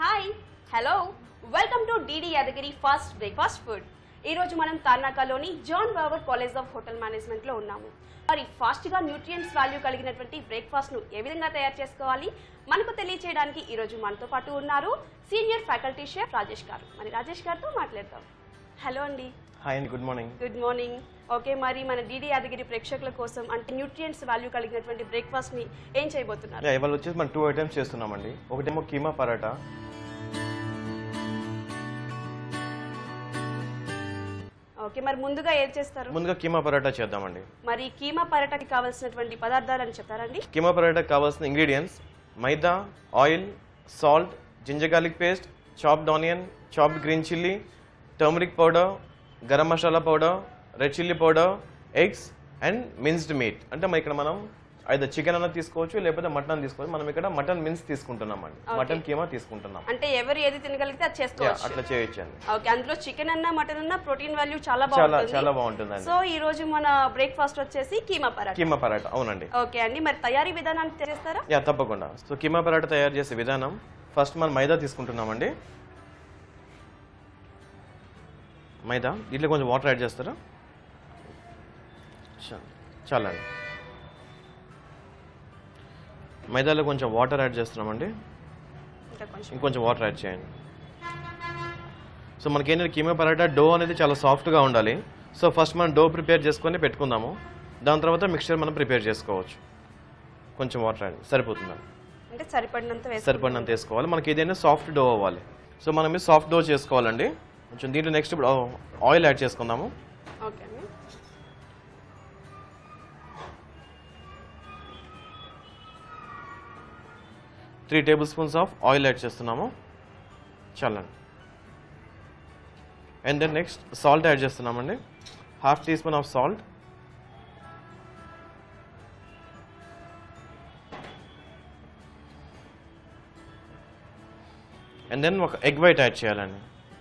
Hi hello welcome to DD Yadagiri fast breakfast food ఈ రోజు మనం తార్నాకలోని John Bower college of hotel management లో ఉన్నాము మరి ఫాస్ట్ గా న్యూట్రియంట్స్ వాల్యూ కలిగినటువంటి బ్రేక్ఫాస్ట్ ను ఏ విధంగా తయారు చేసుకోవాలి మనకు తెలియచేయడానికి ఈ రోజు మనతో పాటు ఉన్నారు సీనియర్ ఫ్యాకల్టీ షెఫ్ రాజేష్ గారు మరి రాజేష్ గారితో మాట్లాడతాం హలో అండి హాయ్ అండి good morning good morning okay మరి మన డిడి యాదగిరి ప్రేక్షకుల కోసం అంటే న్యూట్రియంట్స్ వాల్యూ కలిగినటువంటి బ్రేక్ఫాస్ట్ ని ఏం చేయబోతున్నారు యా, ఇవాళ వచ్చేసి మనం టూ ఐటమ్స్ చేస్తున్నామండి ఒకటేమో కీమా పరాటా ఓకే మరి ముందుగా ఏం చేస్తారు ముందుగా కీమా పరాటా చేద్దామండి మరి కీమా పరోటాకి కావాల్సినటువంటి పదార్థాలు అని చెప్తారండి కీమా పరాటాకి కావాల్సిన ingredients maida oil salt ginger garlic paste chopped onion chopped green chilli turmeric powder garam masala powder red chilli powder eggs and minced meat అంటే మన ఇక్కడ మనం అయితే చికెన్ అన్న తీసుకోవచ్చు లేకపోతే మటన్ అన్న తీసుకోవచ్చు మనం ఇక్కడ మటన్ మిన్స్ తీసుకుంటున్నామండి మటన్ కీమా తీసుకుంటున్నాం అంటే ఎవరు ఏది తినగలిగితే అది యా, చేసుకోవచ్చు అట్లా చేయొచ్చండి ఓకే అందులో చికెన్ అన్నా మటన్ అన్నా ప్రోటీన్ వాల్యూ చాలా చాలా బాగుంటుంది చాలా బాగుంటుందండి సో ఈ రోజు మన బ్రేక్ఫాస్ట్ వచ్చేసి కీమా పరాటా కీమా పరాటా అవునండి ఓకే అండి మరి తయారీ విధానాన్ని తెలియజేస్తారా యా తప్పకుండా సో కీమా పరాటా తయారు చేసే విధానం ఫస్ట్ మనం మైదా తీసుకుంటున్నామండి మైదా దీంట్లో కొంచెం వాటర్ యాడ్ చేస్తారా చా- చాలండి మైదాలో కొంచెం వాటర్ యాడ్ చేస్తున్నామండి ఇంకా కొంచెం ఇంకొంచెం వాటర్ యాడ్ చేయండి సో మనకి ఏంటంటే కీమా పరాటా డో అనేది చాలా సాఫ్ట్గా ఉండాలి సో ఫస్ట్ మనం డో ప్రిపేర్ చేసుకొని పెట్టుకుందాము దాని తర్వాత మిక్చర్ మనం ప్రిపేర్ చేసుకోవచ్చు కొంచెం వాటర్ యాడ్ సరిపోతుందండి అంటే సరిపడినంత వేసి సరిపడినంత వేసుకోవాలి మనకి ఏదైనా సాఫ్ట్ డో అవ్వాలి సో మనం ఇది సాఫ్ట్ డో చేసుకోవాలండి కొంచెం దీంట్లో నెక్స్ట్ ఇప్పుడు ఆయిల్ యాడ్ చేసుకుందాము ఓకే అండి three tablespoons of oil add చేస్తున్నాము చాలండి and then next salt add చేస్తున్నామండి half teaspoon of salt and then ఒక ఎగ్ వైట్ యాడ్ చేయాలండి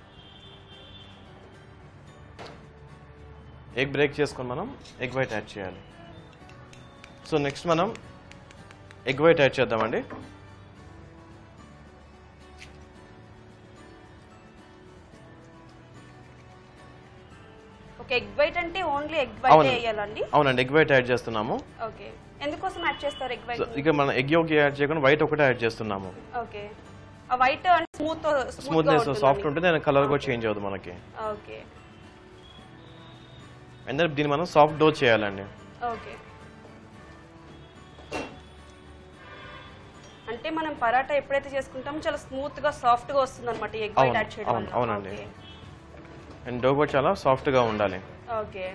ఎగ్ బ్రేక్ చేసుకొని మనం ఎగ్ వైట్ యాడ్ చేయాలి సో నెక్స్ట్ మనం ఎగ్ వైట్ యాడ్ చేద్దామండి ఓకే ఎగ్ వైట్ అంటే ఓన్లీ ఎగ్ వైట్ అవును. వేయాలండి అవునండి ఎగ్ వైట్ యాడ్ చేస్తున్నాము ఓకే ఎందుకోసం యాడ్ చేస్తారు ఎగ్ సో వైట్ ఇక మనం ఎగ్ యోకి యాడ్ చేయకుండా వైట్ ఒకటే యాడ్ చేస్తున్నాము ఓకే ఆ వైట్ అంటే స్మూత్ స్మూత్నెస్ సాఫ్ట్ ఉంటుంది దాని కలర్ కూడా చేంజ్ అవుతుంది మనకి ఓకే అండ్ దెన్ దీన్ని మనం సాఫ్ట్ డో చేయాలండి ఓకే అంటే మనం పరాటా ఎప్పుడైతే చేసుకుంటామో చాలా స్మూత్ గా సాఫ్ట్ గా వస్తుంది అనమాట ఎగ్ వైట్ అవును, యాడ్ చేయడం అవును, వల్ల. అవునండి. ఓకే. అండ్ డో కూడా చాలా సాఫ్ట్గా ఉండాలి ఓకే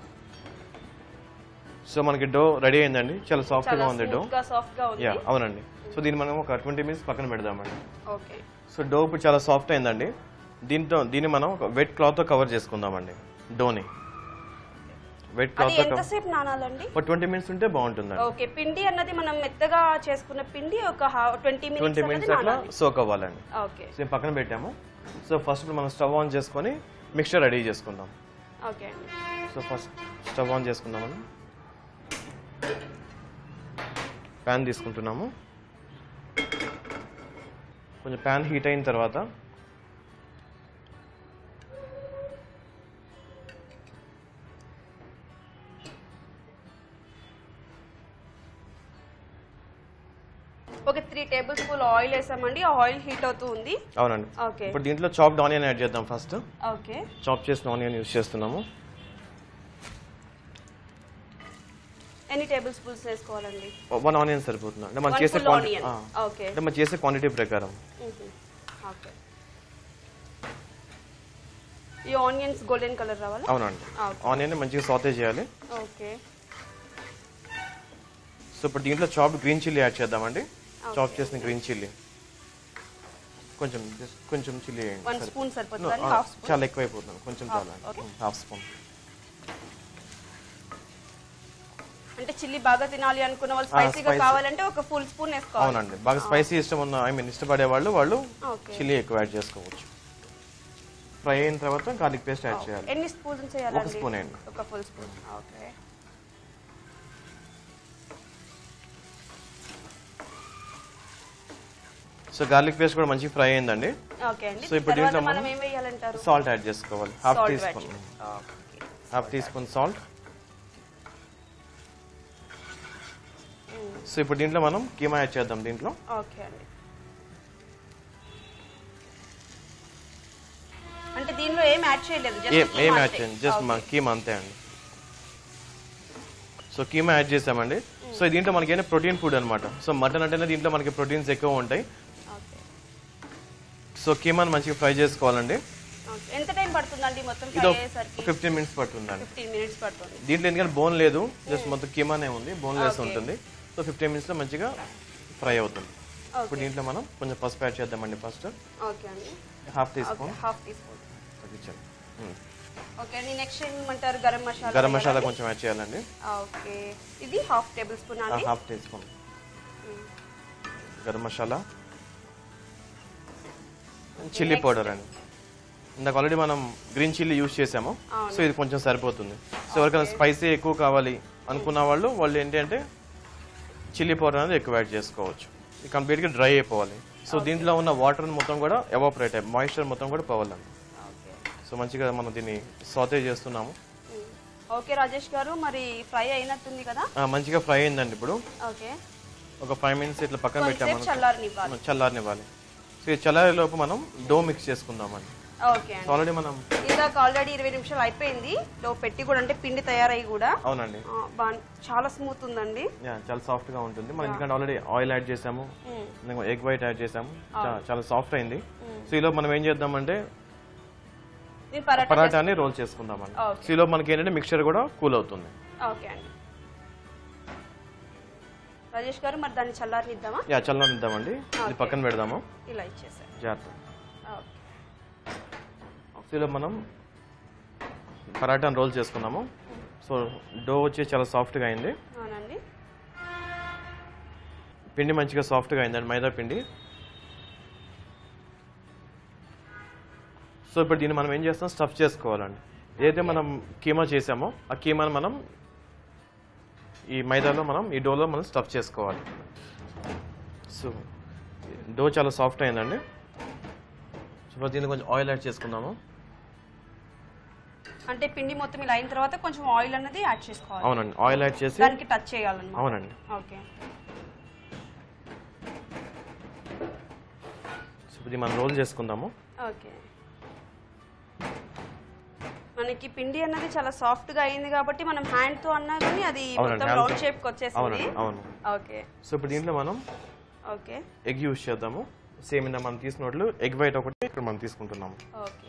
సో మనకి డో రెడీ అయిందండి చాలా సాఫ్ట్గా చాలా ఉంది డో స్మూత్ గా సాఫ్ట్ గా ఉంది యా అవునండి సో దీన్ని మనం ఒక ట్వంటీ మినిట్స్ పక్కన పెడదామండి ఓకే సో డో ఇప్పుడు చాలా సాఫ్ట్ అయిందండి దీంతో దీన్ని మనం ఒక వెట్ క్లాత్తో కవర్ చేసుకుందామండి డోని వెట్ అది క్లాత్తో ఎంతసేపు నానాలండి ఒక ట్వంటీ మినిట్స్ ఉంటే బాగుంటుందండి ఓకే పిండి అన్నది మనం మెత్తగా చేసుకున్న పిండి ఒక ట్వంటీ ట్వంటీ మినిట్స్ మినిట్స్ అన్నది అట్లా నానాలి సోక్ అవ్వాలండి ఓకే సో ఇది పక్కన పెట్టాము సో ఫస్ట్ ఇప్పుడు మనం స్టవ్ ఆన్ చేసుకొని మిక్చర్ రెడీ చేసుకుందాం ఓకే అండి సో ఫస్ట్ స్టవ్ ఆన్ చేసుకుందామని ప్యాన్ తీసుకుంటున్నాము కొంచెం ప్యాన్ హీట్ అయిన తర్వాత ఒక త్రీ టేబుల్ స్పూన్ ఆయిల్ వేసామండి ఆ ఆయిల్ హీట్ అవుతూ ఉంది అవునండి ఓకే ఇప్పుడు దీంట్లో చాప్డ్ ఆనియన్ యాడ్ చేద్దాం ఫస్ట్ ఓకే చాప్ చేసిన ఆనియన్ యూస్ చేస్తున్నాము ఎన్ని టేబుల్ స్పూన్స్ వేసుకోవాలండి వన్ ఆనియన్ సరిపోతుంది అంటే మనం One చేసే full క్వాంటిటీ onion. ఓకే అంటే మనం చేసే క్వాంటిటీ ప్రకారం ఓకే ఈ ఆనియన్స్ గోల్డెన్ కలర్ రావాలా అవునండి ఓకే ఆనియన్ మంచిగా సాతే చేయాలి ఓకే సో ఇప్పుడు దీంట్లో చాప్డ్ గ్రీన్ చిల్లీ యాడ్ చేద్దామండి చాప్ చేసిన గ్రీన్ చిల్లీ కొంచెం just కొంచెం చిల్లీ వన్ వేయండి స్పూన్ No, సరిపోతుంది ఆ, హాఫ్ స్పూన్ చాలా ఎక్కువైపోతుంది కొంచెం చాలా okay. హాఫ్ స్పూన్ అంటే చిల్లీ బాగా తినాలి అనుకున్న వాళ్ళు స్పైసీగా spicy. కావాలంటే ఒక ఫుల్ స్పూన్ వేసుకోవాలి అవునండి బాగా స్పైసీ ఇష్టం ఉన్న ఐ మీన్ ఇష్టపడే వాళ్ళు వాళ్ళు ఓకే చిల్లీ ఎక్కువ యాడ్ చేసుకోవచ్చు ఫ్రై అయిన తర్వాత గార్లిక్ పేస్ట్ యాడ్ చేయాలి ఎన్ని స్పూన్స్ చేయాలండి ఒక స్పూన్ వేయండి ఒక full spoon okay so garlic paste కూడా మంచి ఫ్రై అయిందండి ఓకే అండి సో ఇప్పుడు తర్వాత దీంట్లో మనం మనం ఏం వేయాలంటారు సాల్ట్ యాడ్ చేసుకోవాలి half Salt add spoon చేయాలి. Okay. Half teaspoon salt so ఇప్పుడు దీంట్లో మనం కీమా యాడ్ చేద్దాం దీంట్లో ఓకే అండి అంటే దీనిలో ఏం యాడ్ చేయలేదు ఏం జస్ట్ ఏం యాడ్ చేయండి జస్ట్ మా కీమా అంతే అండి సో కీమా యాడ్ చేసామండి సో దీంట్లో మనకి ఏంటంటే ప్రోటీన్ ఫుడ్ అనమాట సో మటన్ అంటేనే దీంట్లో మనకి ప్రోటీన్స్ ఎక్కువ ఉంటాయి ఓకే సో కీమాని మంచిగా ఫ్రై చేసుకోవాలండి ఓకే ఎంత టైం పడుతుందండి మొత్తం ఇది ఫ్రై అయ్యేసరికి ఫిఫ్టీన్ మినిట్స్ పడుతుందండి ఫిఫ్టీన్ మినిట్స్ పడుతుంది దీంట్లో ఎందుకంటే బోన్ లేదు జస్ట్ మొత్తం కీమానే ఉంది బోన్ లెస్ Okay. ఉంటుంది సో ఫిఫ్టీన్ మినిట్స్లో మంచిగా ఫ్రై అవుతుంది ఇప్పుడు ఓకే దీంట్లో మనం కొంచెం పసుపు యాడ్ చేద్దామండి ఫస్ట్ ఓకే అండి half tea okay spoon half teaspoon తగ్గించండి ఓకే అండి నెక్స్ట్ ఏమంటారు గరం మసాలా గరం మసాలా వేయాలా? కొంచెం యాడ్ చేయాలండి ఓకే ఇది హాఫ్ టేబుల్ స్పూన్ అండి half teaspoon garam masala chilli Next. Powder అండి ఇందాక ఆల్రెడీ మనం గ్రీన్ చిల్లీ యూజ్ చేసాము అవును. సో ఇది కొంచెం సరిపోతుంది సో ఎవరికైనా స్పైసీ ఎక్కువ కావాలి అనుకున్న వాళ్ళు వాళ్ళు ఏంటంటే చిల్లీ పౌడర్ అనేది ఎక్కువ యాడ్ చేసుకోవచ్చు ఇది కంప్లీట్గా డ్రై అయిపోవాలి సో దీంట్లో ఉన్న వాటర్ మొత్తం కూడా ఎవాపరేట్ అయ్యి మాయిశ్చర్ మొత్తం కూడా పోవాలండి ఓకే సో మంచిగా మనం దీన్ని సాతే చేస్తున్నాము ఓకే రాజేష్ గారు మరి ఫ్రై అయినట్టుంది కదా ఆ, మంచిగా ఫ్రై అయిందండి ఇప్పుడు ఓకే ఒక ఫైవ్ మినిట్స్ ఇట్లా పక్కన కొంచెంసేపు పెట్టాము చల్లారనివ్వాలి చల్లారనివ్వాలి సో ఈ చల్లారే లోపు మనం డో మిక్స్ చేసుకుందామండి ఓకే అండి సో ఆల్రెడీ మనం ఇందాక ఆల్రెడీ ఇరవై నిమిషాలు అయిపోయింది లో పెట్టి కూడా అంటే పిండి తయారయ్యి కూడా అవునండి ఆ, బా- చాలా స్మూత్ ఉందండి యా, చాలా సాఫ్ట్ గా ఉంటుంది మనం ఎందుకంటే ఆల్రెడీ ఆయిల్ యాడ్ చేసాము మ్మ్. ఎగ్ వైట్ యాడ్ చేసాము చా- చాలా సాఫ్ట్ అయింది సో ఈలో మనం ఏం చేద్దామంటే దీని పరాటా పరాటాని రోల్ చేసుకుందామండి Okay. సో ఈలో మనకి ఏంటంటే మిక్చర్ కూడా కూల్ అవుతుంది ఓకే అండి రాజేష్ గారు మరి దాన్ని చల్లారనిద్దామా యా చల్లనిద్దామండి ఇది Okay. పక్కన పెడదాము ఇలా ఇచ్చేసారు జాగ్రత్త ఓకే సో ఈలో మనం పరాటాని రోల్ చేసుకున్నాము సో డో వచ్చి చాలా సాఫ్ట్గా అయింది అవునండి పిండి మంచిగా సాఫ్ట్గా అయిందండి మైదా పిండి సో ఇప్పుడు దీన్ని మనం ఏం చేస్తాం స్టఫ్ చేసుకోవాలండి ఏదైతే మనం కీమా చేసామో ఆ కీమాని మనం ఈ మైదాలో మనం ఈ డోలో మనం స్టఫ్ చేసుకోవాలి సో డో చాలా సాఫ్ట్ అయిందండి సో ఫస్ట్ దీన్ని కొంచెం ఆయిల్ యాడ్ చేసుకుందాము అంటే పిండి మొత్తం ఇలా అయిన తర్వాత కొంచెం ఆయిల్ అన్నది యాడ్ చేసుకోవాలి అవునండి ఆయిల్ యాడ్ చేసి దానికి టచ్ చేయాలన్నమాట అవునండి ఓకే సో ఇది మనం రోల్ చేసుకుందాము ఓకే మనకి పిండి అన్నది చాలా సాఫ్ట్ గా అయింది కాబట్టి మనం హ్యాండ్ తో అన్నా కానీ అది అవునండి, మొత్తం hand రౌండ్ తో. షేప్ కి వచ్చేసింది అవునండి అవును ఓకే సో ఇప్పుడు దీంట్లో మనం ఓకే ఎగ్ యూస్ చేద్దాము సేమ్ ఇందా మనం తీసుకున్నట్లు ఎగ్ వైట్ ఒకటి ఇక్కడ మనం తీసుకుంటున్నాము ఓకే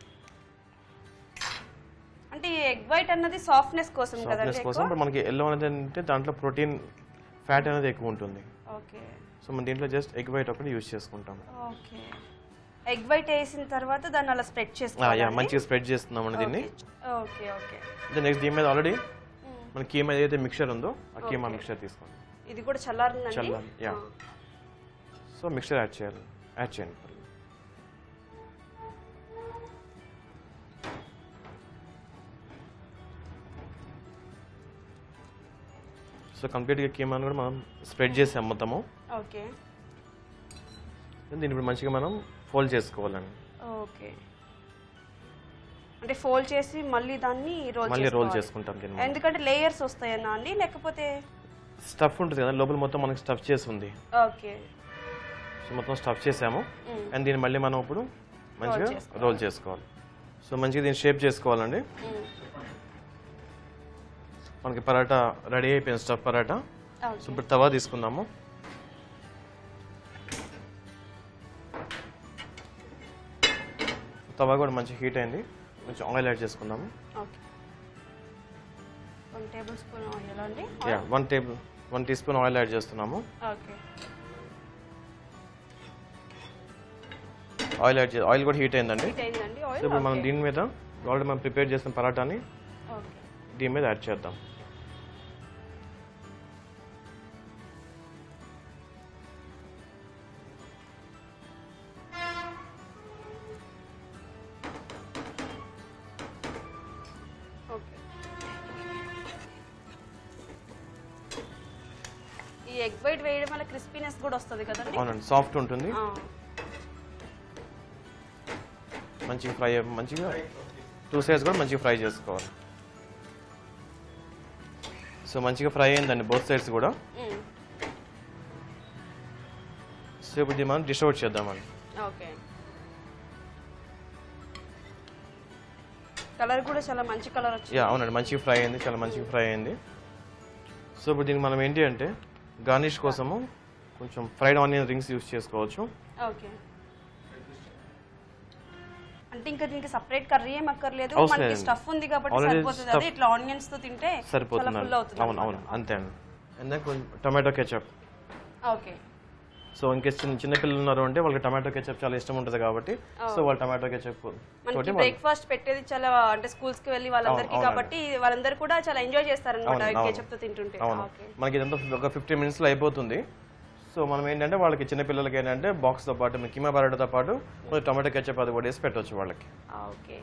అంటే ఈ ఎగ్ వైట్ అన్నది సాఫ్ట్నెస్ కోసం సాఫ్ట్నెస్ కదండి కోసం ఇప్పుడు మనకి ఎల్లో అనేది అంటే దాంట్లో ప్రోటీన్ ఫ్యాట్ అనేది ఎక్కువ ఉంటుంది ఓకే సో మనం దీంట్లో జస్ట్ ఎగ్ వైట్ ఒకటి యూస్ చేసుకుంటాం ఓకే ఎగ్ వైట్ వేసిన తర్వాత దాన్ని అలా స్ప్రెడ్ యా చేసుకోవాలి మంచిగా స్ప్రెడ్ చేస్తున్నామండి దీన్ని ఓకే ఓకే నెక్స్ట్ దీని మీద ఆల్రెడీ మన కీమా ఏదైతే మిక్చర్ ఉందో ఆ కీమా మిక్చర్ తీసుకోండి ఇది కూడా చల్లారిందండి చల్లారి, yeah. సో మిక్చర్ యాడ్ చేయాలి యాడ్ చేయండి సో కంప్లీట్గా కీమాను కూడా మనం స్ప్రెడ్ చేసాం మొత్తము ఓకే దీన్ని ఇప్పుడు మంచిగా మనం ఫోల్డ్ చేసుకోవాలండి ఓకే అంటే ఫోల్డ్ చేసి మళ్ళీ దాన్ని రోల్ మళ్ళీ రోల్ చేసుకోవాలి. చేసుకుంటాం దీన్ని ఎందుకంటే లేయర్స్ వస్తాయన్నా అండి లేకపోతే స్టఫ్ ఉంటుంది కదా లోపల మొత్తం మనకి స్టఫ్ చేసి ఉంది ఓకే సో మొత్తం స్టఫ్ చేసాము అండ్ దీన్ని మళ్ళీ మనం ఇప్పుడు మంచిగా చేసుకోవాలి. రోల్ చేసుకోవాలి సో మంచిగా దీన్ని షేప్ చేసుకోవాలండి మనకి పరాటా రెడీ అయిపోయింది స్టఫ్ పరాటా సో ఇప్పుడు తవా తీసుకుందాము తవా కూడా మంచి హీట్ అయింది కొంచెం ఆయిల్ యాడ్ చేసుకుందాము okay one tablespoon oil అండి yeah one table one teaspoon oil add చేస్తున్నాము ఓకే ఆయిల్ యాడ్ చే ఆయిల్ కూడా హీట్ అయిందండి హీట్ అయిందండి సో ఆయిల్ ఇప్పుడు మనం దీని మీద ఆల్రెడీ మనం ప్రిపేర్ చేసిన పరాటాని ఓకే దీని మీద యాడ్ చేద్దాం ఓకే ఈ ఈ ఎగ్ వైట్ వేయడం వల్ల క్రిస్పీనెస్ కూడా వస్తుంది కదండి అవునండి సాఫ్ట్ ఉంటుంది ఆ, మంచిగా ఫ్రై మంచిగా టూ సైడ్స్ కూడా మంచిగా ఫ్రై చేసుకోవాలి సో మంచిగా ఫ్రై అయిందండి బోత్ సైడ్స్ కూడా మ్, సో ఇప్పుడు దీన్ని మనం డిష్ అవుట్ చేద్దామండి ఓకే కలర్ కూడా చాలా మంచి కలర్ వచ్చింది యా అవునండి మంచిగా ఫ్రై అయింది చాలా మంచిగా ఫ్రై అయింది సో ఇప్పుడు దీనికి మనం ఏంటి అంటే గార్నిష్ కోసము కొంచెం ఫ్రైడ్ ఆనియన్ రింగ్స్ యూస్ చేసుకోవచ్చు ఓకే అంటే ఇంకా దీనికి సపరేట్ కర్రీ ఏం అక్కర్లేదు అవసరం మనకి లేదు. స్టఫ్ ఉంది కాబట్టి Already సరిపోతుంది stuff- అదే ఇట్లా ఆనియన్స్ తో తింటే చాలా సరిపోతుంది ఫుల్ అవుతుంది అవును అవును అంతే అండి అండ్ దెన్ కొంచెం టొమాటో కెచప్ ఓకే సో ఇంకేస్ చిన్న చిన్న పిల్లలు ఉన్నారు అంటే వాళ్ళకి టమాటో కెచప్ చాలా ఇష్టం ఉంటుంది కాబట్టి సో వాళ్ళు టమాటో కెచప్ మనకి తోటి బ్రేక్ఫాస్ట్ పెట్టేది చాలా అంటే స్కూల్స్ కి వెళ్ళి వాళ్ళందరికీ అవునండి. కాబట్టి వాళ్ళందరూ కూడా చాలా ఎంజాయ్ చేస్తారనమాట అవును, అవును. కేచప్ తో తింటుంటే అవును ఓకే మనకి ఇదంతా ఒక ఫిఫ్టీన్ మినిట్స్లో అయిపోతుంది సో మనం ఏంటంటే వాళ్ళకి చిన్న పిల్లలకి ఏంటంటే బాక్స్తో పాటు మన కిమా పరాటాతో పాటు కొంచెం టమాటో కెచప్ అది కూడా వేసి పెట్టవచ్చు వాళ్ళకి ఓకే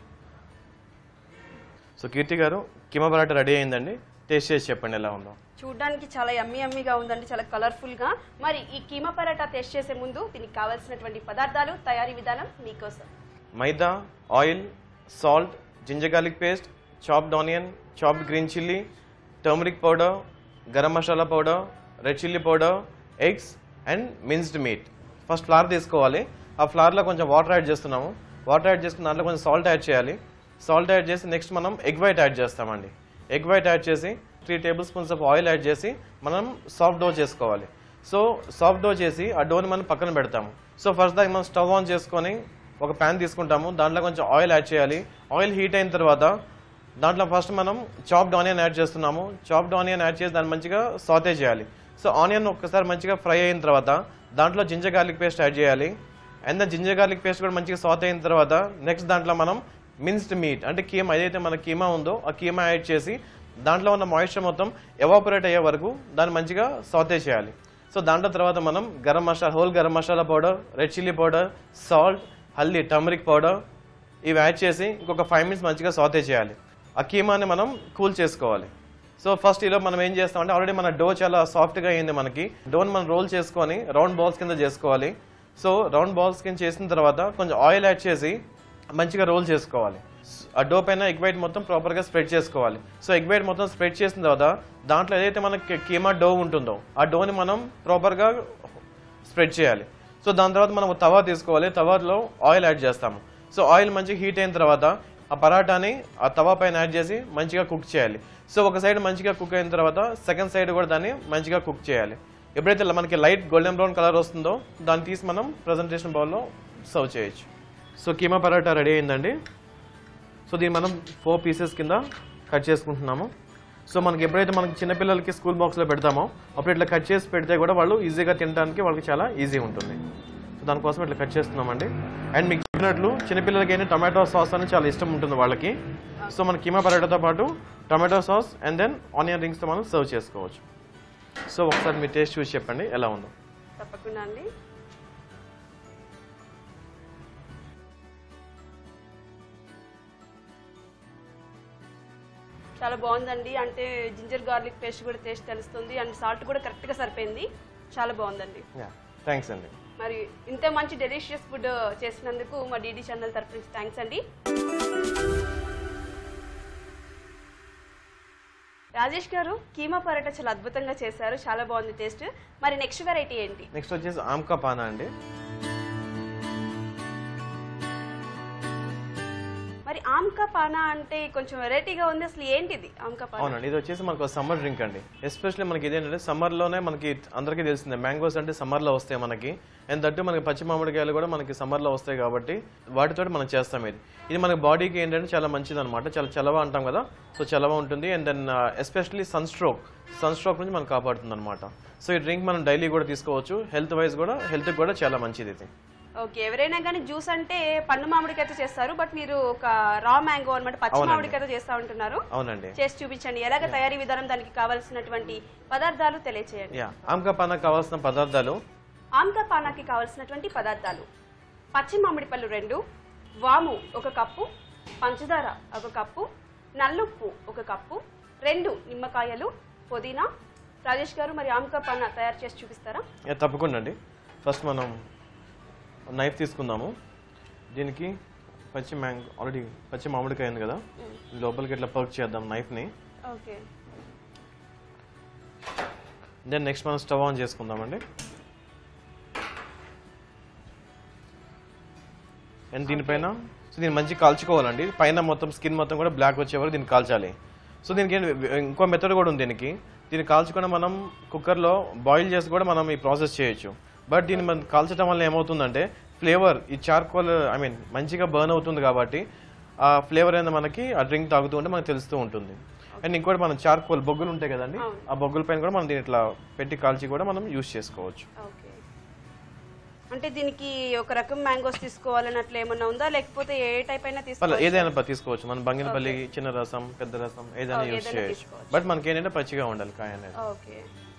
సో కీర్తి గారు కిమా పరాటా రెడీ అయిందండి టేస్ట్ చేసి చెప్పండి ఎలా ఉందో చూడడానికి చాలా యమ్మీ యమ్మీగా ఉందండి చాలా కలర్ఫుల్ గా మరి ఈ కీమా పరాటా టెస్ట్ చేసే ముందు దీనికి కావాల్సినటువంటి పదార్థాలు తయారీ విధానం మీకోసం maida oil salt ginger garlic paste chopped onion chopped green chilli turmeric powder garam masala powder red chilli powder eggs and minced meat first flour తీసుకోవాలి ఆ ఫ్లవర్లో కొంచెం వాటర్ యాడ్ చేస్తున్నాము వాటర్ యాడ్ చేసుకున్న దాంట్లో కొంచెం సాల్ట్ యాడ్ చేయాలి సాల్ట్ యాడ్ చేసి నెక్స్ట్ మనం ఎగ్ వైట్ యాడ్ చేస్తామండి ఎగ్ వైట్ యాడ్ చేసి three tablespoons of oil add చేసి మనం సాఫ్ట్ డో చేసుకోవాలి సో సాఫ్ట్ డో చేసి ఆ డోని మనం పక్కన పెడతాము సో ఫస్ట్ దాకా మనం స్టవ్ ఆన్ చేసుకొని ఒక ప్యాన్ తీసుకుంటాము దాంట్లో కొంచెం ఆయిల్ యాడ్ చేయాలి ఆయిల్ హీట్ అయిన తర్వాత దాంట్లో ఫస్ట్ మనం చాప్డ్ ఆనియన్ యాడ్ చేస్తున్నాము చాప్డ్ ఆనియన్ యాడ్ చేసి దాన్ని మంచిగా సాతే చేయాలి సో ఆనియన్ ఒక్కసారి మంచిగా ఫ్రై అయిన తర్వాత దాంట్లో జింజర్ గార్లిక్ పేస్ట్ యాడ్ చేయాలి and then ginger garlic paste కూడా మంచిగా సాతే అయిన తర్వాత నెక్స్ట్ దాంట్లో మనం మిన్స్డ్ మీట్ అంటే కీమా ఏదైతే మన కీమా ఉందో ఆ కీమా యాడ్ చేసి దాంట్లో ఉన్న మాయిశ్చర్ మొత్తం ఎవాపరేట్ అయ్యే వరకు దాన్ని మంచిగా సాతే చేయాలి సో దాంట్లో తర్వాత మనం garam masala whole garam masala powder red chilli powder salt haldi turmeric powder ఇవి యాడ్ చేసి ఇంకొక ఫైవ్ మినిట్స్ మంచిగా సాతే చేయాలి ఆ కీమాని మనం కూల్ చేసుకోవాలి సో ఫస్ట్ ఇలా మనం ఏం చేస్తామంటే ఆల్రెడీ మన డో చాలా సాఫ్ట్గా అయింది మనకి డోని మనం రోల్ చేసుకొని రౌండ్ బాల్స్ కింద చేసుకోవాలి సో రౌండ్ బాల్స్ కింద చేసిన తర్వాత కొంచెం ఆయిల్ యాడ్ చేసి మంచిగా రోల్ చేసుకోవాలి ఆ డో పైన ఎగ్ వైట్ మొత్తం ప్రాపర్గా స్ప్రెడ్ చేసుకోవాలి సో ఎగ్ వైట్ మొత్తం స్ప్రెడ్ చేసిన తర్వాత దాంట్లో ఏదైతే మనకి కీమా డో ఉంటుందో ఆ డోని మనం ప్రాపర్గా స్ప్రెడ్ చేయాలి సో దాని తర్వాత మనం ఒక తవా తీసుకోవాలి తవాలో ఆయిల్ యాడ్ చేస్తాము సో ఆయిల్ మంచిగా హీట్ అయిన తర్వాత ఆ పరాటాని ఆ తవా పైన యాడ్ చేసి మంచిగా కుక్ చేయాలి సో ఒక సైడ్ మంచిగా కుక్ అయిన తర్వాత సెకండ్ సైడ్ కూడా దాన్ని మంచిగా కుక్ చేయాలి ఎప్పుడైతే మనకి లైట్ గోల్డెన్ బ్రౌన్ కలర్ వస్తుందో దాన్ని తీసి మనం ప్రజెంటేషన్ బౌల్లో సర్వ్ చేయొచ్చు సో కీమా పరాటా రెడీ అయిందండి సో దీన్ని మనం ఫోర్ పీసెస్ కింద కట్ చేసుకుంటున్నాము సో మనకి ఎప్పుడైతే మనకి చిన్నపిల్లలకి స్కూల్ బాక్స్లో పెడతామో అప్పుడు ఇట్లా కట్ చేసి పెడితే కూడా వాళ్ళు ఈజీగా తినడానికి వాళ్ళకి చాలా ఈజీ ఉంటుంది సో దానికోసం ఇట్లా కట్ చేస్తున్నామండి అండ్ మీకు చెప్పినట్లు చిన్నపిల్లలకి అయినా టమాటో సాస్ అని చాలా ఇష్టం ఉంటుంది వాళ్ళకి సో మన కీమా పరాటాతో పాటు tomato sauce and then onion రింగ్స్తో మనం సర్వ్ చేసుకోవచ్చు సో ఒకసారి మీ టేస్ట్ చూసి చెప్పండి ఎలా ఉందో తప్పకుండా అండి చాలా బాగుందండి అంటే జింజర్ గార్లిక్ పేస్ట్ కూడా టేస్ట్ తెలుస్తుంది అండ్ సాల్ట్ కూడా కరెక్ట్గా సరిపోయింది చాలా బాగుందండి యా థ్యాంక్స్ అండి మరి ఇంత మంచి డెలిషియస్ ఫుడ్ చేసినందుకు మా డీడీ ఛానల్ తరఫు నుంచి థ్యాంక్స్ అండి రాజేష్ గారు కీమా పరోటా చాలా అద్భుతంగా చేశారు చాలా బాగుంది టేస్ట్ మరి నెక్స్ట్ వెరైటీ ఏంటి నెక్స్ట్ వచ్చేసి ఆమ్కా పానా అండి మరి ఆమ్కా పానా అంటే కొంచెం వెరైటీగా ఉంది అసలు ఏంటిది ఆమ్కా పానా అవునండి ఇది వచ్చేసి మనకు సమ్మర్ డ్రింక్ అండి ఎస్పెషల్లీ మనకి ఇదేంటంటే సమ్మర్లోనే మనకి అందరికీ తెలిసిందే మ్యాంగోస్ అంటే సమ్మర్లో వస్తాయి మనకి అండ్ దట్టు మనకి పచ్చి మామిడికాయలు కూడా మనకి సమ్మర్లో వస్తాయి కాబట్టి వాటితో మనం చేస్తాం ఇది ఇది మన బాడీకి ఏంటంటే చాలా మంచిది అనమాట చాలా చలవ అంటాం కదా సో చలవ ఉంటుంది and then especially sunstroke sunstroke నుంచి మనం కాపాడుతుంది అనమాట సో ఈ డ్రింక్ మనం డైలీ కూడా తీసుకోవచ్చు హెల్త్ వైజ్ కూడా హెల్త్కి కూడా చాలా మంచిది ఇది ఓకే ఎవరైనా కానీ జ్యూస్ అంటే పండు మామిడికాయతో చేస్తారు బట్ మీరు ఒక రా మ్యాంగో అన్నమాట పచ్చి అవునండి. మామిడికాయతో చేస్తా ఉంటున్నారు అవునండి చేసి చూపించండి ఎలాగ తయారీ విధానం దానికి కావాల్సినటువంటి పదార్థాలు తెలియచేయండి యా ఆమ్కా పానా కావాల్సిన పదార్థాలు ఆమ్కా పానాకి కావాల్సినటువంటి పదార్థాలు పచ్చి మామిడి పళ్ళు రెండు వాము ఒక కప్పు పంచదార ఒక కప్పు నల్లుప్పు ఒక కప్పు రెండు నిమ్మకాయలు పుదీనా రాజేష్ గారు మరి ఆమ్కా పన్న తయారు చేసి చూపిస్తారా యా, తప్పకుండా అండి ఫస్ట్ మనం నైఫ్ తీసుకుందాము దీనికి పచ్చి మ్యాంగో ఆల్రెడీ పచ్చి మామిడికాయ ఉంది కదా ఇది లోపలికి ఇట్లా పర్క్ చేద్దాం నైఫ్ని ఓకే దెన్ నెక్స్ట్ మనం స్టవ్ ఆన్ చేసుకుందామండి అండ్ దీనిపైన సో దీన్ని మంచిగా కాల్చుకోవాలండి పైన మొత్తం స్కిన్ మొత్తం కూడా బ్లాక్ వచ్చే వరకు దీన్ని కాల్చాలి సో దీనికి ఏంటి, ఇంకో మెథడ్ కూడా ఉంది దీనికి దీన్ని కాల్చుకొని మనం కుక్కర్లో బాయిల్ చేసి కూడా మనం ఈ ప్రాసెస్ చేయొచ్చు బట్ దీన్ని మనం కాల్చడం వల్ల ఏమవుతుందంటే ఫ్లేవర్ ఈ చార్కోల్ ఐ మీన్ మంచిగా బర్న్ అవుతుంది కాబట్టి ఆ ఫ్లేవర్ అనేది మనకి ఆ డ్రింక్ తాగుతూ ఉంటే మనకు తెలుస్తూ ఉంటుంది అండ్ ఇంకోటి మనం చార్కోల్ బొగ్గులు ఉంటాయి కదండి అవును. ఆ బొగ్గుల పైన కూడా మనం దీన్ని ఇట్లా పెట్టి కాల్చి కూడా మనం యూస్ చేసుకోవచ్చు ఓకే అంటే దీనికి ఒక రకం మ్యాంగోస్ తీసుకోవాలని అట్లా ఏమన్నా ఉందా లేకపోతే ఏ టైప్ అయినా పర్లేదు, తీసుకోవాలి ఏదైనా ప- తీసుకోవచ్చు మనం బంగినపల్లి చిన్న రసం పెద్ద రసం ఏదైనా ఓకే, యూస్ ఏదైనా చేయొచ్చు తీసుకోవచ్చు. బట్ మనకి ఏంటంటే పచ్చిగా ఉండాలి కాయ అనేది ఓకే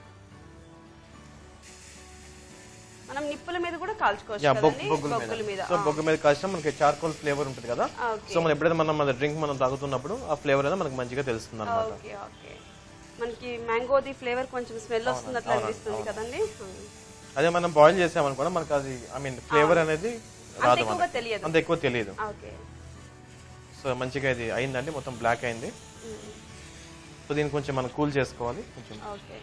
మనం నిప్పుల మీద కూడా కాల్చుకోవచ్చు యా, బొగ్గు కదండి బొగ్గుల బొగ్గుల మీద మీద సో బొగ్గు మీద కాల్చినా మనకి చార్కోల్ ఫ్లేవర్ ఉంటుంది కదా ఓకే సో మనం ఎప్పుడైతే మనం మన డ్రింక్ మనం తాగుతున్నప్పుడు ఆ ఫ్లేవర్ అనేది మనకి మంచిగా తెలుస్తుంది అనమాట ఓకే ఓకే మనకి మ్యాంగోది ఫ్లేవర్ కొంచెం స్మెల్ వస్తుంది అట్లా అనిపిస్తుంది కదండి అదే మనం బాయిల్ చేసామనుకోండి మనకి అది ఐ మీన్ ఫ్లేవర్ అనేది అంత రాదు ఎక్కువగా మనకి తెలియదు అంత ఎక్కువ తెలియదు ఓకే సో మంచిగా ఇది అయిందండి మొత్తం బ్లాక్ అయింది సో దీన్ని కొంచెం మనం కూల్ చేసుకోవాలి కొంచెం ఓకే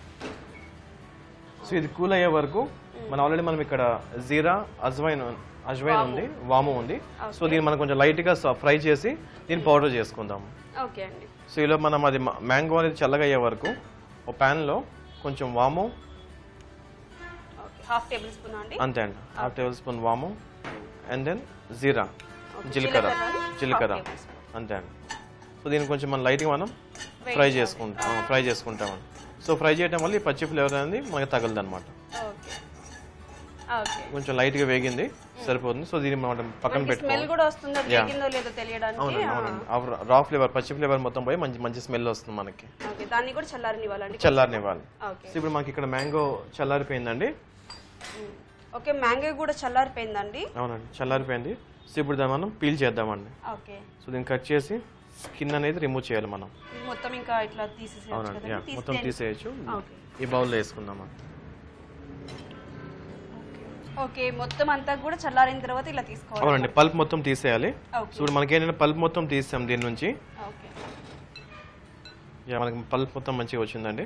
సో ఇది కూల్ అయ్యే వరకు మనం ఆల్రెడీ మనం ఇక్కడ జీరా అజ్వైన్ అజ్వైన్ ఉంది వాము ఉంది సో దీన్ని మనం కొంచెం లైట్ గా ఫ్రై చేసి దీన్ని పౌడర్ చేసుకుందాం ఓకే అండి సో ఇలా మనం అది మ్యాంగో అనేది చల్లగా అయ్యే వరకు ఒక pan లో కొంచెం వాము ఓకే హాఫ్ టేబుల్ స్పూన్ అండి అంతే అండి హాఫ్ టేబుల్ స్పూన్ వాము అండ్ దెన్ జీరా Okay, జీలకర్ర జీలకర్ర, జీలకర్ర half tablespoon. అంతే అండి సో దీన్ని కొంచెం మనం లైట్గా మనం ఫ్రై చేసుకుంటాం ఫ్రై చేసుకుంటామండి సో ఫ్రై చేయడం వల్ల ఈ పచ్చి ఫ్లేవర్ అనేది మనకి తగలదు అనమాట ఓకే ఓకే కొంచెం లైట్గా వేగింది సరిపోతుంది సో దీన్ని మనం పక్కన స్మెల్ పెట్టుకోవాలి కూడా వస్తుంది అది వేగిందో లేదో తెలియడానికి అవునండి అవునండి రా ఫ్లేవర్ పచ్చి ఫ్లేవర్ మొత్తం పోయి మంచి మంచి స్మెల్ వస్తుంది మనకి ఓకే దాన్ని కూడా చల్లారనివ్వాలండి చల్లారనివ్వాలి ఓకే సో ఇప్పుడు మనకి ఇక్కడ మ్యాంగో చల్లారిపోయిందండి మ్మ్. ఓకే మ్యాంగో కూడా చల్లారిపోయిందండి అవునండి చల్లారిపోయింది సో ఇప్పుడు దాన్ని మనం పీల్ చేద్దామండి ఓకే సో దీన్ని కట్ చేసి స్కిన్ అనేది రిమూవ్ చేయాలి మనం ఇది మొత్తం ఇంకా ఇట్లా తీసేసేయచ్చు అవునండి యా కదండి మొత్తం తీసేయండి. తీసేయచ్చు ఓకే ఈ బౌల్లో వేసుకుందామండి ఓకే మొత్తం అంతా కూడా చల్లారిన తర్వాత ఇలా తీసుకోవాలి అవునండి పల్ప్ మొత్తం తీసేయాలి ఓకే సో ఇప్పుడు మనకి ఏంటంటే పల్ప్ మొత్తం తీసాం దీని నుంచి ఓకే యా మనకి పల్ప్ మొత్తం మంచిగా వచ్చిందండి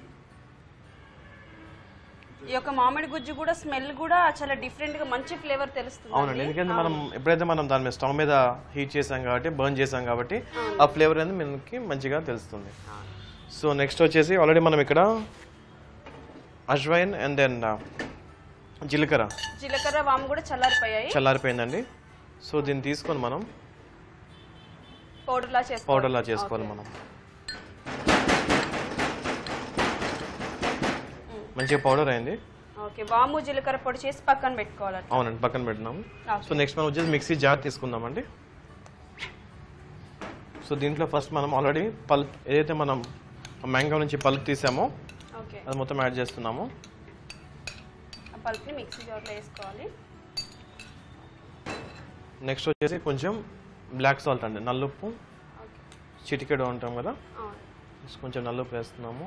ఈ యొక్క మామిడి గుజ్జు కూడా స్మెల్ కూడా చాలా డిఫరెంట్ గా మంచి ఫ్లేవర్ తెలుస్తుంది అవునండి ఎందుకంటే మనం ఎప్పుడైతే మనం దాని మీద స్టవ్ మీద హీట్ చేసాం కాబట్టి బర్న్ చేసాం కాబట్టి ఆ ఫ్లేవర్ అనేది మనకి మంచిగా తెలుస్తుంది సో నెక్స్ట్ వచ్చేసి ఆల్రెడీ మనం ఇక్కడ అజ్వైన్ అండ్ దెన్ జీలకర్ర జీలకర్ర వాము కూడా చల్లారిపోయాయి చల్లారిపోయిందండి సో దీన్ని తీసుకొని మనం పౌడర్ లా చేసుకోవాలి పౌడర్లా చేసుకోవాలి మనం మంచిగా పౌడర్ అయింది ఓకే వాము జీలకర్ర పొడి చేసి పక్కన పెట్టుకోవాలి అవునండి పక్కన పెట్టినాము ఓకే. సో నెక్స్ట్ మనం వచ్చేసి మిక్సీ జార్ తీసుకుందామండి సో దీంట్లో ఫస్ట్ మనం ఆల్రెడీ పల్ప్ ఏదైతే మనం మ్యాంగో నుంచి పల్ప్ తీసామో ఓకే అది మొత్తం యాడ్ చేస్తున్నాము ఆ పల్ప్ని మిక్సీ జార్లో వేసుకోవాలి నెక్స్ట్ వచ్చేసి కొంచెం బ్లాక్ సాల్ట్ అండి నల్లుప్పు ఓకే చిటికెడు అంటాం కదా అవును. నెక్స్ట్ కొంచెం నల్లుప్పు వేస్తున్నాము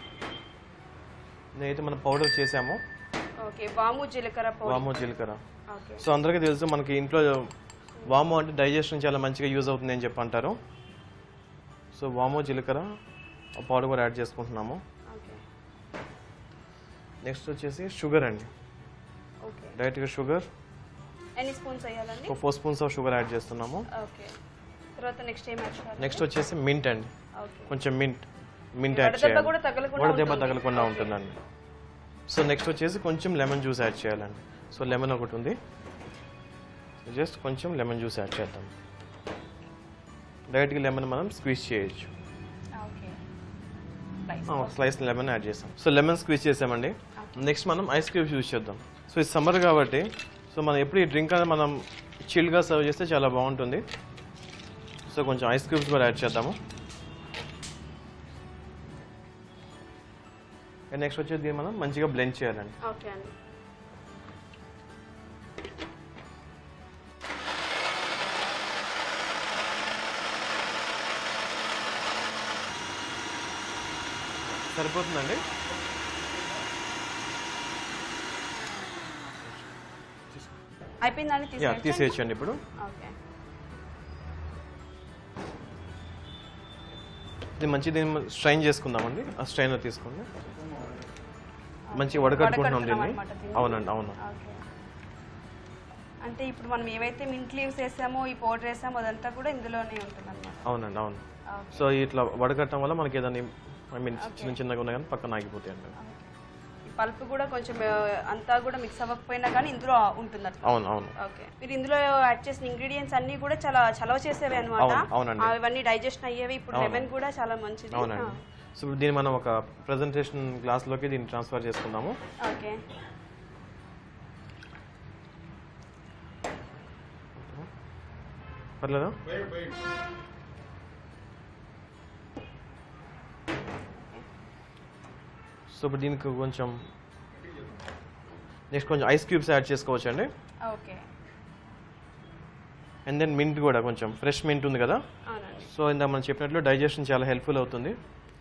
నేనైతే మనం పౌడర్ చేసాము ఓకే వాము జీలకర్ర పౌడర్ వాము జీలకర్ర ఓకే సో అందరికీ తెలుసు మనకి ఇంట్లో వాము అంటే డైజెషన్ చాలా మంచిగా యూజ్ అవుతుంది అని చెప్పి అంటారు సో వాము జీలకర్ర పౌడర్ కూడా యాడ్ చేసుకుంటున్నాము ఓకే నెక్స్ట్ వచ్చేసి షుగర్ అండి ఓకే డైరెక్ట్గా షుగర్ ఎన్ని స్పూన్స్ వేయాలండి ఒక four spoons of sugar add చేస్తున్నాము ఓకే తర్వాత నెక్స్ట్ ఏం యాడ్ చేయాలి నెక్స్ట్ వచ్చేసి మింట్ అండి ఓకే కొంచెం మింట్ మింట్ యాడ్ వడదెబ్బ చేయాలి కూడా తగలకుండా వడదెబ్బ ఉంటుంది. తగలకుండా ఉంటుందండి సో నెక్స్ట్ వచ్చేసి కొంచెం లెమన్ జ్యూస్ యాడ్ చేయాలండి సో లెమన్ ఒకటి ఉంది జస్ట్ కొంచెం లెమన్ జ్యూస్ యాడ్ చేద్దాం డైరెక్ట్గా లెమన్ మనం స్క్వీజ్ చేయొచ్చు ఓకే Nice. ఒక స్లైస్ లెమన్ యాడ్ చేసాం సో లెమన్ స్క్వీజ్ చేసామండి నెక్స్ట్ మనం ఐస్ క్రీమ్స్ యూజ్ చేద్దాం సో ఇది సమ్మర్ కాబట్టి సో మనం ఎప్పుడు ఈ డ్రింక్ అనేది మనం చిల్డ్గా సర్వ్ చేస్తే చాలా బాగుంటుంది సో కొంచెం ఐస్ క్రీమ్స్ కూడా యాడ్ చేద్దాము నెక్స్ట్ వచ్చేది దీన్ని మనం మంచిగా బ్లెండ్ చేయాలండి ఓకే అండి సరిపోతుందండి అయిపోయిందని యా తీసేయచ్చా? తీసేయచ్చండి ఇప్పుడు ఓకే ఇది మంచి దీన్ని స్ట్రైన్ చేసుకుందామండి ఆ స్ట్రైనర్ తీసుకోండి మంచిగా వడకట్టుకుంటున్నాం దీన్ని వడకట్టుకున్నాం అన్నమాట దీన్ని. అవునండి అవును ఓకే అంటే ఇప్పుడు మనం ఏవైతే మింట్ లీవ్స్ వేసామో ఈ పౌడర్ వేసామో అదంతా కూడా ఇందులోనే ఉంటుంది అనమాట అవునండి అవును సో ఇట్లా వడకట్టడం వల్ల మనకి ఏదైనా ఐ మీన్ చిన్న చిన్నగా ఉన్నాయి కానీ పక్కన ఆగిపోతాయండి ఈ పల్ప్ కూడా కొంచెం ఆ, అంతా కూడా మిక్స్ అవ్వకపోయినా కానీ ఇందులో ఉంటుంది అట్లా అవును అవును ఓకే మీరు ఇందులో యాడ్ చేసిన ఇంగ్రీడియంట్స్ అన్ని కూడా చాలా చలవ చేసేవి అనమాట అవును, అవునండి. అవన్నీ డైజెషన్ అయ్యేవి ఇప్పుడు లెమన్ కూడా చాలా మంచిది అవునండి సో ఇప్పుడు దీన్ని మనం ఒక ప్రజెంటేషన్ గ్లాస్లోకి దీన్ని ట్రాన్స్ఫర్ చేసుకుందాము ఓకే పర్లేదా సో ఇప్పుడు దీనికి కొంచెం నెక్స్ట్ కొంచెం ఐస్ క్యూబ్స్ యాడ్ చేసుకోవచ్చు అండి ఓకే అండ్ దెన్ మింట్ కూడా కొంచెం ఫ్రెష్ మింట్ ఉంది కదా అవునండి సో ఇందా మనం చెప్పినట్లు డైజెషన్ చాలా హెల్ప్ఫుల్ అవుతుంది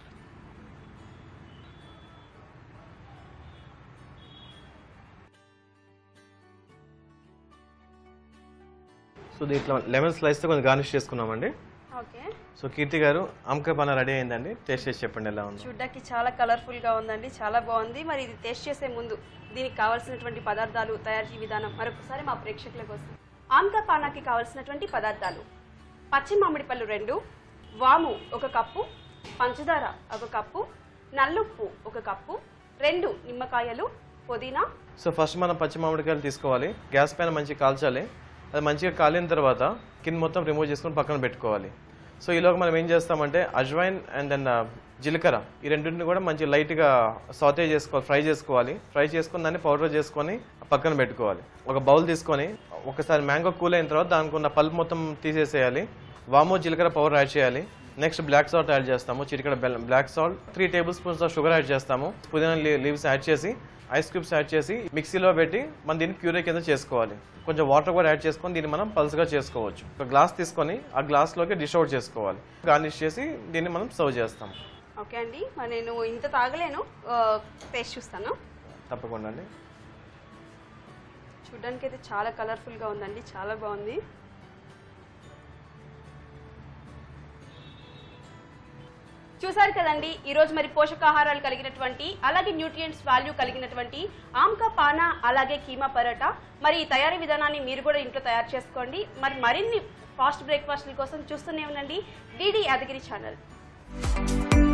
సో దీంట్లో లెమన్ స్లైస్తో కొంచెం గార్నిష్ చేసుకున్నామండి ఓకే సో కీర్తి గారు ఆమ్కా పాన రెడీ అయిందండి టేస్ట్ చేసి చెప్పండి ఎలా ఉంది చూడ్డానికి చాలా కలర్ఫుల్ గా ఉందండి చాలా బాగుంది మరి ఇది టేస్ట్ చేసే ముందు దీనికి కావాల్సినటువంటి పదార్థాలు తయారీ విధానం మరొకసారి మా ప్రేక్షకుల కోసం ఆమ్కా పానాకి కావాల్సినటువంటి పదార్థాలు పచ్చి మామిడి పళ్ళు రెండు వాము ఒక కప్పు పంచదార ఒక కప్పు నల్లుప్పు ఒక కప్పు రెండు నిమ్మకాయలు పుదీనా సో ఫస్ట్ మనం పచ్చి మామిడికాయలు తీసుకోవాలి గ్యాస్ పైన మంచిగా కాల్చాలి అది మంచిగా కాలిన తర్వాత కింద మొత్తం రిమూవ్ చేసుకొని పక్కన పెట్టుకోవాలి సో ఈలోగా మనం ఏం చేస్తామంటే అజ్వైన్ అండ్ దెన్ జీలకర్ర ఈ రెండింటిని కూడా మంచి లైట్గా సాతే చేసుకోవాలి ఫ్రై చేసుకోవాలి ఫ్రై చేసుకొని దాన్ని పౌడర్ చేసుకొని పక్కన పెట్టుకోవాలి ఒక బౌల్ తీసుకొని ఒకసారి మ్యాంగో కూల్ అయిన తర్వాత దానికి ఉన్న పల్ప్ మొత్తం తీసేసేయాలి వాము జీలకర్ర పౌడర్ యాడ్ చేయాలి నెక్స్ట్ బ్లాక్ సాల్ట్ యాడ్ చేస్తాము చిటికడ బెల్లం black salt three tablespoons of sugar add చేస్తాము పుదీనా లీవ్స్ యాడ్ చేసి ఐస్ క్యూబ్స్ యాడ్ చేసి మిక్సీలో పెట్టి మనం దీన్ని ప్యూరే కింద చేసుకోవాలి కొంచెం వాటర్ కూడా యాడ్ చేసుకొని దీన్ని మనం పల్స్గా చేసుకోవచ్చు ఒక గ్లాస్ తీసుకొని ఆ గ్లాస్లోకి డిష్ అవుట్ చేసుకోవాలి గార్నిష్ చేసి దీన్ని మనం సర్వ్ చేస్తాం ఓకే అండి మరి నేను ఇంత తాగలేను టేస్ట్ చూస్తాను తప్పకుండా అండి చూడ్డానికి అయితే చాలా కలర్ఫుల్గా ఉందండి చాలా బాగుంది చూసారు కదండి ఈ రోజు మరి పోషకాహారాలు కలిగినటువంటి అలాగే న్యూట్రియంట్స్ వాల్యూ కలిగినటువంటి ఆమ్కా పానా అలాగే కీమా పరోటా మరి ఈ తయారీ విధానాన్ని మీరు కూడా ఇంట్లో తయారు చేసుకోండి మరి మరిన్ని ఫాస్ట్ బ్రేక్ఫాస్ట్ల కోసం చూస్తూనే ఉండండి డిడి యాదగిరి ఛానల్